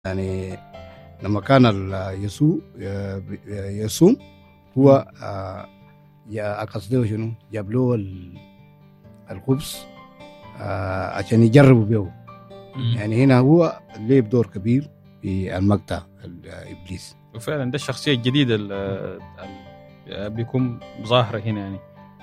يعني لما كان ال- يسوع يصوم هو آه، يا قصده شنو جاب له ال- الخبز آه، عشان يجربوا به يعني هنا هو ليه دور كبير في المقطع ال- ابليس وفعلا ده الشخصيه الجديده اللي بيكون ظاهره هنا يعني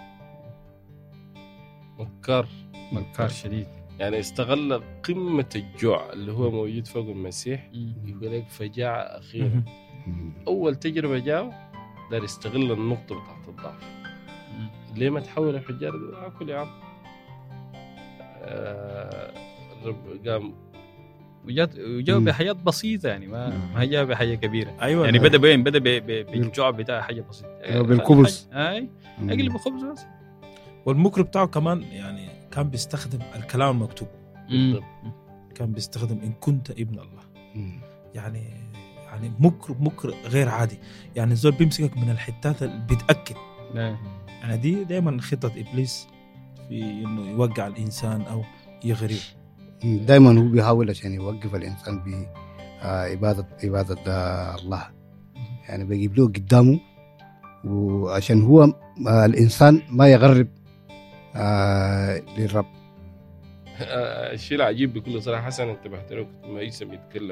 مكار مكار شديد يعني استغل قمة الجوع اللي هو موجود فوق المسيح يقول لك فجاعة أخيرة أول تجربة جاء دار يستغل النقطة بتاعت الضعف ليه ما تحول الحجار دي اكل يا عم آه، الرب قام وجات وجاوا مم. بحاجات بسيطه يعني ما ما جاء بحاجه كبيره ايوه يعني أنا- بدا بين بدا ب- ب- بالجوع بتاع حاجه بسيطه أيوة، بالخبز. اي اقلب الخبز بس والمكر بتاعه كمان يعني كان بيستخدم الكلام المكتوب بالضبط. كان بيستخدم ان كنت ابن الله مم. يعني يعني مكر مكر غير عادي يعني الزول بيمسكك من الحتات اللي بيتاكد إيه. يعني دي دائما خطه ابليس في انه يوقع الانسان او يغريه دائما هو بيحاول عشان يوقف الانسان بعباده عباده آه، الله يعني بيجيب له قدامه وعشان هو آه، الانسان ما يغرب آه، للرب آه، الشيء العجيب بكل صراحه حسن انتبهت له كنت ما يسم يتكلم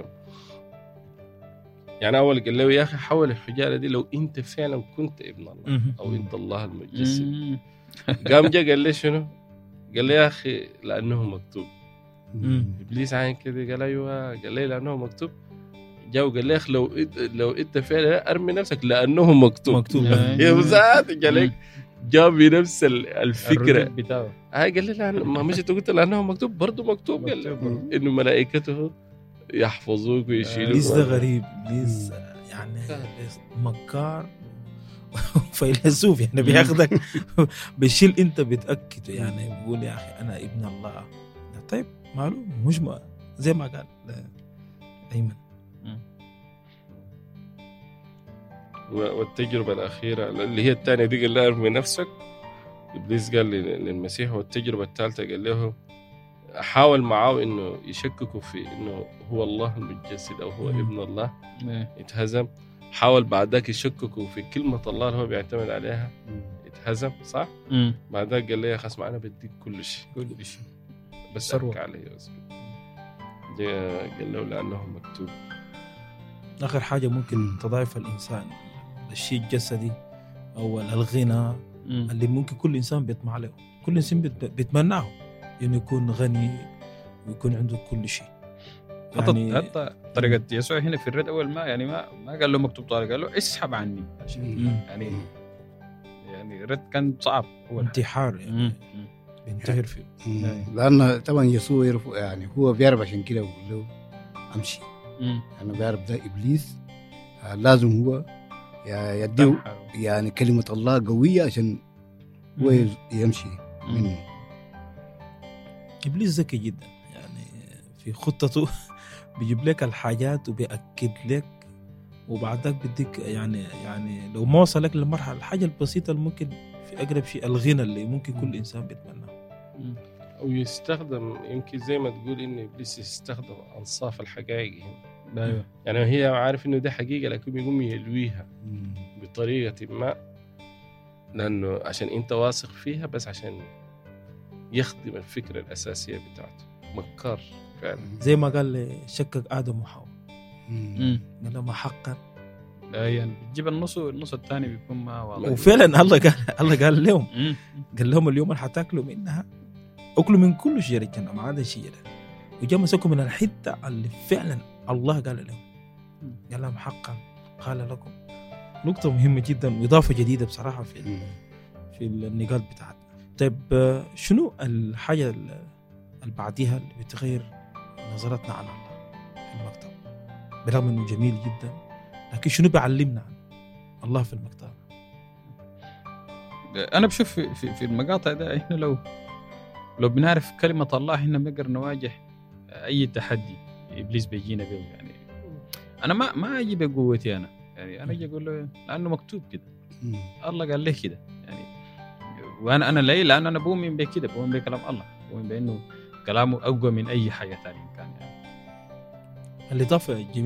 يعني اول قال له يا اخي حول الحجاره دي لو انت فعلا كنت ابن الله او انت الله المتجسد مم. قام جا قال لي شنو؟ قال لي يا اخي لانه مكتوب مم. ابليس عين كده قال ايوه قال لي لانه مكتوب جا وقال لي يا اخي لو إنت- لو انت فعلا ارمي نفسك لانه مكتوب مكتوب يعني- يا مساعد قال لك جاب بنفس ال- الفكره الردود بتاعه هاي قال لي لأن ما مش انت قلت لانه مكتوب برضه مكتوب قال مكتوب لي انه ملائكته يحفظوك ويشيلوك ابليس ده غريب ابليس يعني مكار فيلسوف يعني بياخدك بيشيل انت بتاكد يعني بيقول يا اخي انا ابن الله طيب ماله مش ما زي ما قال ايمن و- والتجربه الاخيره اللي هي الثانيه دي قال لها ارمي نفسك ابليس قال لل- للمسيح والتجربه الثالثه قال له حاول معاه انه يشككوا في انه هو الله المتجسد او هو مم. ابن الله إيه. يتهزم حاول بعد ذاك يشككوا في كلمه الله اللي هو بيعتمد عليها يتهزم صح؟ مم. بعد ذاك قال لي يا خلاص انا بديك كل شيء كل شيء بس ثروة. ارك علي بس جاء قال له لانه مكتوب اخر حاجه ممكن مم. تضعف الانسان الشيء الجسدي او الغنى مم. اللي ممكن كل انسان بيطمع له كل انسان بيت- بيتمناه انه يكون غني ويكون عنده كل شيء حتى حتى طريقه يسوع هنا في الرد اول ما يعني ما ما قال له مكتوب طارق قال له اسحب عني عشان مم. يعني يعني الرد كان صعب اول حاجة. انتحار يعني مم. مم. بينتحر فيه مم. لان طبعا يسوع يعرف يعني هو بيعرف عشان كده بيقول له امشي مم. انا بيعرف ده ابليس آه، لازم هو ي- يديه تنحر. يعني كلمه الله قويه عشان هو مم. يمشي منه ابليس ذكي جدا يعني في خطته بيجيب لك الحاجات وبيأكد لك وبعد ذاك بديك يعني يعني لو ما وصلك للمرحله الحاجه البسيطه اللي ممكن في اقرب شيء الغنى اللي ممكن كل انسان بيتمناه مم. او يستخدم يمكن زي ما تقول ان ابليس يستخدم انصاف الحقائق هنا ايوه يعني هي عارف انه دي حقيقه لكن بيقوم يلويها مم. بطريقه ما لانه عشان انت واثق فيها بس عشان يخدم الفكره الاساسيه بتاعته مكار فعلا زي ما قال لي شكك ادم وحواء مم. مم. قال لهم حقا لا يعني بتجيب النص والنص الثاني بيكون ما واضح وفعلا الله قال الله قال لهم مم. قال لهم اليوم اللي حتاكلوا منها اكلوا من كل شجر الجنه ما عدا شجره وجاء مسكوا من الحته اللي فعلا الله قال لهم قال لهم حقا قال لكم نقطة مهمة جدا وإضافة جديدة بصراحة في مم. في النقاط بتاعتنا طيب آه، شنو الحاجة ال- اللي بعديها اللي بتغير نظرتنا عن الله في المكتب برغم انه جميل جدا لكن شنو بيعلمنا عن الله في المكتب انا بشوف في, في, في المقاطع ده احنا لو لو بنعرف كلمه الله احنا بنقدر نواجه اي تحدي ابليس بيجينا به يعني انا ما ما اجي بقوتي انا يعني انا اجي اقول له لانه مكتوب كده مم. الله قال لي كده يعني وانا انا ليه لان انا بؤمن بكده بؤمن بكلام الله بؤمن بانه كلامه اقوى من اي حاجه ثانيه كان يعني الاضافه الجميله